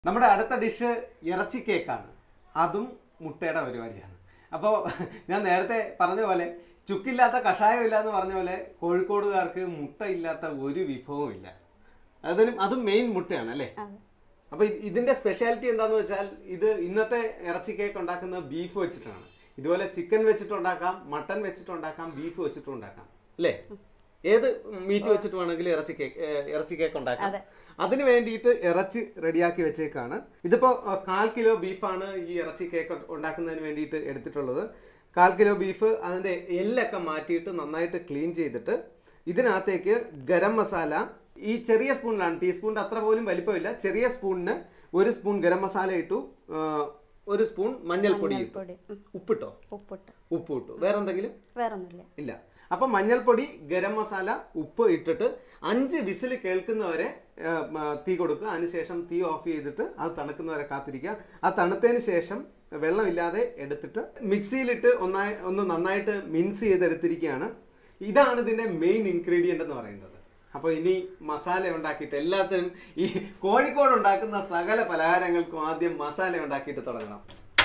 നമ്മുടെ അടുത്ത ഡിഷ് ഇറച്ചി കേക്കാണ് അതും മുട്ടയുടെ പരിപാടിയാണ് അപ്പോൾ ഞാൻ നേരത്തെ പറഞ്ഞ പോലെ ചുക്കില്ലാത്ത കഷായം ഇല്ല എന്ന് പറഞ്ഞ പോലെ കോഴിക്കോടുകാർക്ക് മുട്ട ഇല്ലാത്ത ഒരു വിഭവവും ഇല്ല അതിനും അതും മെയിൻ മുട്ടയാണ് അല്ലേ അതെ. അപ്പോൾ ഇതിന്റെ സ്പെഷ്യാലിറ്റി എന്താന്ന് വെച്ചാൽ ഇത് ഇന്നത്തെ ഇറച്ചി കേക്ക് ഉണ്ടാക്കുന്നത് ബീഫ് വെച്ചിട്ടാണ് ഇതുപോലെ ചിക്കൻ വെച്ചിട്ട് ഉണ്ടാക്കാം മട്ടൻ വെച്ചിട്ട് ഉണ്ടാക്കാം ബീഫ് വെച്ചിട്ട് ഉണ്ടാക്കാം അല്ലേ ഏത് മീറ്റ് വെച്ചിട്ട് വേണമെങ്കിലും ഇറച്ചി കേക്ക് ഏഹ്, ഇറച്ചി കേക്ക് ഉണ്ടാക്കാം അതെ. അതിന് വേണ്ടിയിട്ട് ഇറച്ചി റെഡിയാക്കി വെച്ചേക്കാണ് ഇതിപ്പോ അഹ്, കാൽ കിലോ ബീഫാണ് ഈ ഇറച്ചി കേക്ക് ഉണ്ടാക്കുന്നതിന് വേണ്ടിയിട്ട് എടുത്തിട്ടുള്ളത് കാൽ കിലോ ബീഫ് അതിന്റെ എല്ലൊക്കെ മാറ്റിയിട്ട് നന്നായിട്ട് ക്ലീൻ ചെയ്തിട്ട് ഇതിനകത്തേക്ക് ഗരം മസാല ഈ ചെറിയ സ്പൂണിലാണ് ടീസ്പൂണിന്റെ അത്ര പോലും വലിപ്പമില്ല ചെറിയ സ്പൂണിന് ഒരു സ്പൂൺ ഗരം മസാല ഇട്ടു ആ, ഒരു സ്പൂൺ മഞ്ഞൾപ്പൊടി ഇട്ടു പൊടി ഉം. ഉപ്പിട്ടോ ഉപ്പിട്ട് ഉപ്പ് ഇട്ടു വേറെ എന്തെങ്കിലും വേറൊന്നുമില്ല ഇല്ല അപ്പൊ മഞ്ഞൾപ്പൊടി ഗരം മസാല ഉപ്പ് ഇട്ടിട്ട് അഞ്ച് വിസിൽ കേൾക്കുന്നവരെ ആ, മ, തീ കൊടുക്കുക അതിനുശേഷം തീ ഓഫ് ചെയ്തിട്ട് അത് തണുക്കുന്നവരെ കാത്തിരിക്കുക ആ തണുത്തതിന് ശേഷം വെള്ളമില്ലാതെ എടുത്തിട്ട് മിക്സിയിലിട്ട് ഒന്നായി ഒന്ന് നന്നായിട്ട് മിൻസ് ചെയ്തെടുത്തിരിക്കുകയാണ് ഇതാണ് ഇതിന്റെ മെയിൻ ഇൻഗ്രീഡിയന്റ് എന്ന് പറയുന്നത് അപ്പോൾ ഇനി മസാല ഉണ്ടാക്കിയിട്ട് എല്ലാത്തിനും ഈ കോഴിക്കോട് ഉണ്ടാക്കുന്ന സകല പലഹാരങ്ങൾക്കും ആദ്യം മസാല ഉണ്ടാക്കിയിട്ട് തുടങ്ങണം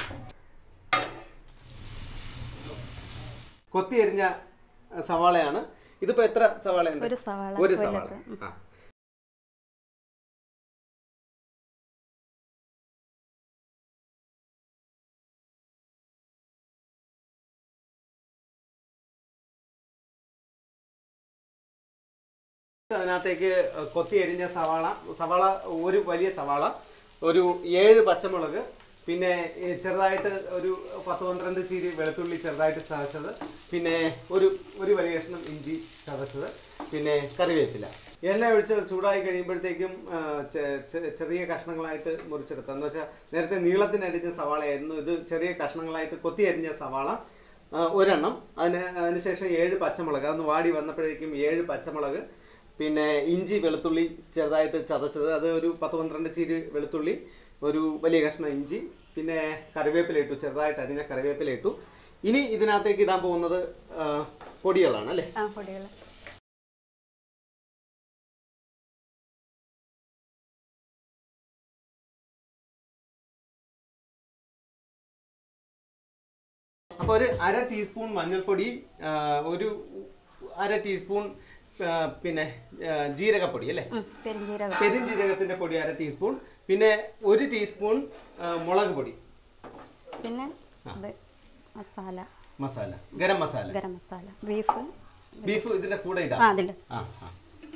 കൊത്തി എരിഞ്ഞ സവാളയാണ് ഇതിപ്പോ എത്ര സവാളയുണ്ട് ഒരു സവാള ഒരു സവാള വലുത്. ആ. അതിനകത്തേക്ക് കൊത്തി എരിഞ്ഞ സവാള സവാള ഒരു വലിയ സവാള ഒരു ഏഴ് പച്ചമുളക് പിന്നെ ഈ ചെറുതായിട്ട് ഒരു പത്ത് പന്ത്രണ്ട് ചീരി വെളുത്തുള്ളി ചെറുതായിട്ട് ചതച്ചത് പിന്നെ ഒരു ഒരു വലിയ കഷ്ണം ഇഞ്ചി ചതച്ചത് പിന്നെ കറിവേപ്പില എണ്ണ ഒഴിച്ച് ചൂടായി കഴിയുമ്പോഴത്തേക്കും ആ, ചെ- ചെ- ചെറിയ കഷ്ണങ്ങളായിട്ട് മുറിച്ചെടുത്ത എന്ന് വെച്ചാൽ നേരത്തെ നീളത്തിനരിഞ്ഞ സവാളയായിരുന്നു ഇത് ചെറിയ കഷ്ണങ്ങളായിട്ട് കൊത്തി അരിഞ്ഞ സവാള ആ, ഒരെണ്ണം അതിന് അതിനുശേഷം ഏഴ് പച്ചമുളക് അതൊന്ന് വാടി വന്നപ്പോഴേക്കും ഏഴ് പച്ചമുളക് പിന്നെ ഇഞ്ചി വെളുത്തുള്ളി ചെറുതായിട്ട് ചതച്ചത് അത് ഒരു പത്ത് പന്ത്രണ്ട് ചീര് വെളുത്തുള്ളി ഒരു വലിയ കഷ്ണം ഇഞ്ചി പിന്നെ കറിവേപ്പില ഇട്ടു ചെറുതായിട്ട് അരിഞ്ഞ കറിവേപ്പില ഇട്ടു ഇനി ഇതിനകത്തേക്ക് ഇടാൻ പോകുന്നത് ആ, പൊടികളാണ് അല്ലേ ആ പൊടികൾ അപ്പോൾ ഒരു അര ടീസ്പൂൺ മഞ്ഞൾപ്പൊടി ആ, ഒരു അര ടീസ്പൂൺ ആ, പിന്നെ ആ, ജീരകപ്പൊടി അല്ലേ പെരിഞ്ചീരകം പെരുംജീരകത്തിന്റെ പൊടി അര ടീസ്പൂൺ പിന്നെ ഒരു ടീസ്പൂൺ ആ, മുളക് പൊടി പിന്നെ ഇത് മസാല മസാല ഗരം മസാല ഗരം മസാല ബീഫ് ബീഫ് ഇതിന്റെ കൂടെ ഇടാം ആ അതിൽ ആ ആ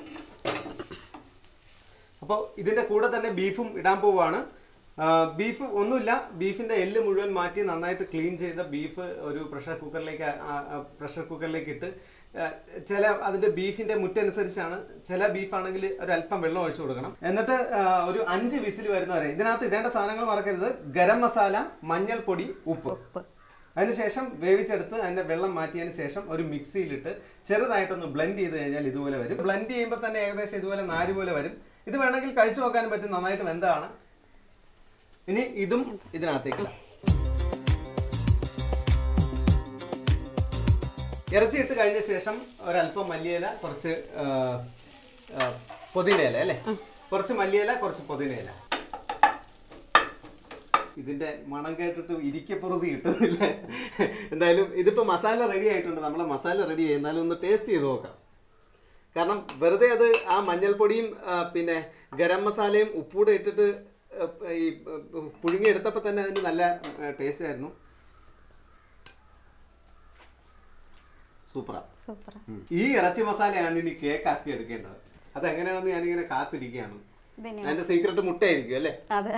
അപ്പോൾ ഇതിന്റെ കൂടെ തന്നെ ബീഫും ഇടാൻ പോവാണ് ആ, ബീഫ് ഒന്നുമില്ല ബീഫിന്റെ എല്ല് മുഴുവൻ മാറ്റി നന്നായിട്ട് ക്ലീൻ ചെയ്ത ബീഫ് ഒരു പ്രഷർ കുക്കറിലേക്ക് ആ, ആ, പ്രഷർ കുക്കറിലേക്ക് ഇട്ട് ആ, ചില അതിന്റെ ബീഫിന്റെ മുറ്റനുസരിച്ചാണ് ചില ബീഫാണെങ്കിൽ ഒരു അല്പം വെള്ളം ഒഴിച്ചു കൊടുക്കണം എന്നിട്ട് ആ, ഒരു അഞ്ച് വിസിൽ വരുന്നവരെ ഇതിനകത്ത് ഇടേണ്ട സാധനങ്ങൾ മറക്കരുത് ഗരം മസാല മഞ്ഞൾപ്പൊടി ഉപ്പ് ഉപ്പ് അതിനുശേഷം വേവിച്ചെടുത്ത് അതിന്റെ വെള്ളം മാറ്റിയതിന് ശേഷം ഒരു മിക്സിയിലിട്ട് ചെറുതായിട്ടൊന്ന് ബ്ലെൻഡ് ചെയ്ത് കഴിഞ്ഞാൽ ഇതുപോലെ വരും ബ്ലെൻഡ് ചെയ്യുമ്പോൾ തന്നെ ഏകദേശം ഇതുപോലെ നാര് പോലെ വരും ഇത് വേണമെങ്കിൽ കഴിച്ചു നോക്കാനും പറ്റും നന്നായിട്ട് വെന്താണ് ഇനി ഇതും ഇതിനകത്തേക്ക് ഇടാം. ഇറച്ചി ഇട്ട് കഴിഞ്ഞ ശേഷം ഒരല്പം മല്ലിയില കുറച്ച് ആ, ആ, പുതിനയില അല്ലേ കുറച്ച് മല്ലിയില കുറച്ച് പുതിനയില ഇതിന്റെ മണം കേട്ടിട്ട് ഇരിക്കപ്പുറത്ത് കിട്ടുന്നില്ല എന്തായാലും ഇതിപ്പോ മസാല റെഡി ആയിട്ടുണ്ട് നമ്മളെ മസാല റെഡി ആയി എന്നാലും ഒന്ന് ടേസ്റ്റ് ചെയ്ത് നോക്കാം കാരണം വെറുതെ അത് ആ മഞ്ഞൾപ്പൊടിയും ആ, പിന്നെ ഗരം മസാലയും ഉപ്പൂടെ ഇട്ടിട്ട് ആ, ഈ ആ, പുഴുങ്ങിയെടുത്തപ്പോൾ തന്നെ അതിന് നല്ല ടേസ്റ്റ് ആയിരുന്നു സൂപ്പറാ സൂപ്പർ ഉം. ഈ ഇറച്ചി മസാലയാണ് ഇനി കേക്ക് ആക്കി എടുക്കേണ്ടത് അതെങ്ങനെയാണെന്ന് ഞാനിങ്ങനെ കാത്തിരിക്കുകയാണ് ഇതിന് അതിന്റെ സീക്രട്ട് മുട്ടയായിരിക്കും അല്ലേ അതെ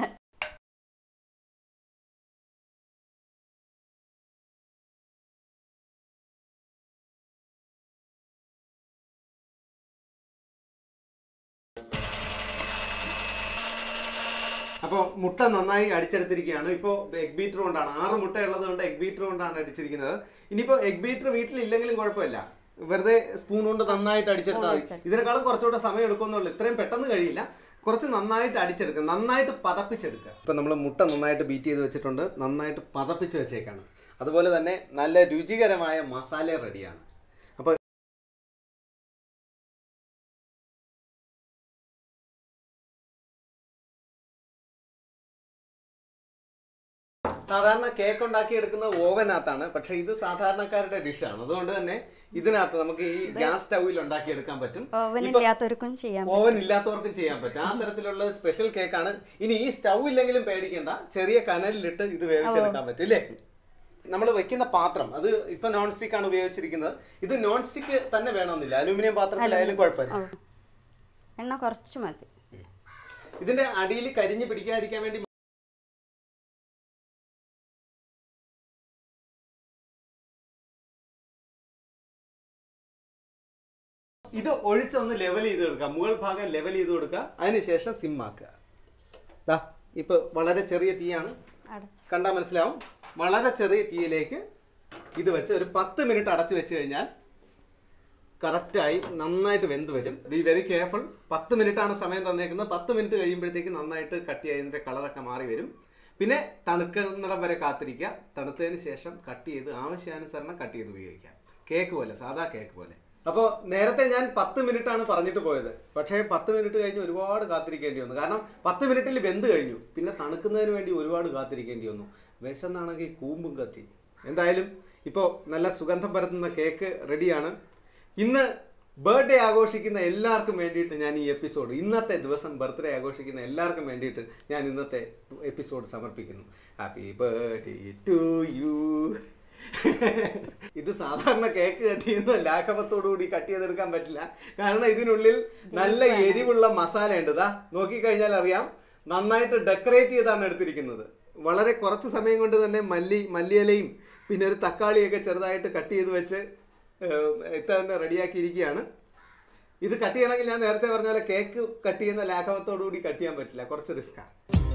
അപ്പോൾ മുട്ട നന്നായി അടിച്ചെടുത്തിരിക്കുകയാണ് ഇപ്പോൾ എഗ് ബീറ്റർ കൊണ്ടാണ് ആറ് മുട്ട ഉള്ളത് കൊണ്ട് എഗ് ബീറ്റർ കൊണ്ടാണ് അടിച്ചിരിക്കുന്നത് ഇനിയിപ്പോൾ എഗ് ബീറ്റർ വീട്ടിലില്ലെങ്കിലും കുഴപ്പമില്ല വെറുതെ സ്പൂൺ കൊണ്ട് നന്നായിട്ട് അടിച്ചെടുത്താൽ മതി ഇതിനേക്കാളും കുറച്ചുകൂടെ സമയം എടുക്കുമെന്നുള്ളൂ ഇത്രയും പെട്ടെന്ന് കഴിയില്ല കുറച്ച് നന്നായിട്ട് അടിച്ചെടുക്കുക നന്നായിട്ട് പതപ്പിച്ചെടുക്കുക ഇപ്പം നമ്മൾ മുട്ട നന്നായിട്ട് ബീറ്റ് ചെയ്ത് വെച്ചിട്ടുണ്ട് നന്നായിട്ട് പതപ്പിച്ച് വെച്ചേക്കാണ് അതുപോലെ തന്നെ നല്ല രുചികരമായ മസാല റെഡിയാണ് സാധാരണ കേക്ക് ഉണ്ടാക്കി എടുക്കുന്നത് ഓവനകത്താണ് പക്ഷെ ഇത് സാധാരണക്കാരുടെ ഡിഷാണ് അതുകൊണ്ട് തന്നെ ഇതിനകത്ത് നമുക്ക് ഈ ഗ്യാസ് സ്റ്റൗവിൽ ഉണ്ടാക്കി എടുക്കാൻ പറ്റും ഓവൻ ഇപ്പൊ ഇല്ലാത്തവർക്കും ചെയ്യാം ഓവൻ ഇല്ലാത്തവർക്കും ചെയ്യാൻ പറ്റും ആ തരത്തിലുള്ള സ്പെഷ്യൽ കേക്കാണ് ഇനി ഈ സ്റ്റൗ ഇല്ലെങ്കിലും പേടിക്കേണ്ട ചെറിയ കനലിലിട്ട് ഇത് വേവിച്ചെടുക്കാൻ പറ്റും ഇല്ലേ നമ്മൾ വെക്കുന്ന പാത്രം അത് ഇപ്പൊ നോൺ സ്റ്റിക്ക് ആണ് ഉപയോഗിച്ചിരിക്കുന്നത് ഇത് നോൺ സ്റ്റിക്ക് തന്നെ വേണമെന്നില്ല അലൂമിനിയം പാത്രത്തിലായാലും കുഴപ്പമില്ല ഓ എണ്ണ കുറച്ച് മതി ഇതിന്റെ അടിയിൽ കരിഞ്ഞ് പിടിക്കാതിരിക്കാൻ വേണ്ടി ഇത് ഒഴിച്ചൊന്ന് ലെവൽ ചെയ്ത് കൊടുക്കുക മുകൾ ഭാഗം ലെവൽ ചെയ്ത് കൊടുക്കുക അതിനുശേഷം സിം ആക്കുക ദാ ഇപ്പൊ വളരെ ചെറിയ തീയാണ് അടച്ചു കണ്ടാൽ മനസ്സിലാവും വളരെ ചെറിയ തീയിലേക്ക് ഇത് വെച്ച് ഒരു പത്ത് മിനിറ്റ് അടച്ചു വെച്ച് കഴിഞ്ഞാൽ കറക്റ്റായി നന്നായിട്ട് വെന്ത് വരും ബി വെരി കെയർഫുൾ പത്ത് മിനിറ്റാണ് സമയം തന്നേക്കുന്നത് പത്ത് മിനിറ്റ് കഴിയുമ്പോഴത്തേക്ക് നന്നായിട്ട് കട്ടി അതിൻ്റെ കളറൊക്കെ മാറി വരും പിന്നെ തണുക്കുന്നിടം വരെ കാത്തിരിക്കുക തണുത്തതിന് ശേഷം കട്ട് ചെയ്ത് ആവശ്യാനുസരണം കട്ട് ചെയ്ത് ഉപയോഗിക്കാം കേക്ക് പോലെ സാധാ കേക്ക് പോലെ അപ്പോൾ നേരത്തെ ഞാൻ പത്ത് മിനിറ്റ് ആണ് പറഞ്ഞിട്ട് പോയത് പക്ഷേ പത്ത് മിനിറ്റ് കഴിഞ്ഞ് ഒരുപാട് കാത്തിരിക്കേണ്ടി വന്നു കാരണം പത്ത് മിനിറ്റിൽ വെന്ത് കഴിഞ്ഞു പിന്നെ തണുക്കുന്നതിന് വേണ്ടി ഒരുപാട് കാത്തിരിക്കേണ്ടി വന്നു വിശന്നാണെങ്കിൽ കൂമ്പും കത്തി എന്തായാലും ഇപ്പോൾ നല്ല സുഗന്ധം പരത്തുന്ന കേക്ക് റെഡിയാണ് ഇന്ന് ബർത്ത്ഡേ ആഘോഷിക്കുന്ന എല്ലാവർക്കും വേണ്ടിയിട്ട് ഞാൻ ഈ എപ്പിസോഡ് ഇന്നത്തെ ദിവസം ബർത്ത്ഡേ ആഘോഷിക്കുന്ന എല്ലാവർക്കും വേണ്ടിയിട്ട് ഞാൻ ഇന്നത്തെ എപ്പിസോഡ് സമർപ്പിക്കുന്നു ഹാപ്പി ബർത്ത്ഡേ ടു യു ഇത് സാധാരണ കേക്ക് കട്ട് ചെയ്യുന്ന ലാഘവത്തോടു കൂടി കട്ട് ചെയ്തെടുക്കാൻ പറ്റില്ല കാരണം ഇതിനുള്ളിൽ നല്ല എരിവുള്ള മസാല ഉണ്ട് ഇതാ നോക്കിക്കഴിഞ്ഞാൽ അറിയാം നന്നായിട്ട് ഡെക്കറേറ്റ് ചെയ്താണ് എടുത്തിരിക്കുന്നത് വളരെ കുറച്ച് സമയം കൊണ്ട് തന്നെ മല്ലി മല്ലിയിലയും പിന്നെ ഒരു തക്കാളിയൊക്കെ ചെറുതായിട്ട് കട്ട് ചെയ്ത് വെച്ച് ഇത്ത തന്നെ റെഡിയാക്കിയിരിക്കുകയാണ് ഇത് കട്ട് ചെയ്യണമെങ്കിൽ ഞാൻ നേരത്തെ പറഞ്ഞ പോലെ കേക്ക് കട്ട് ചെയ്യുന്ന ലാഘവത്തോടു കൂടി കട്ട് ചെയ്യാൻ പറ്റില്ല കുറച്ച് റിസ്ക്കാണ്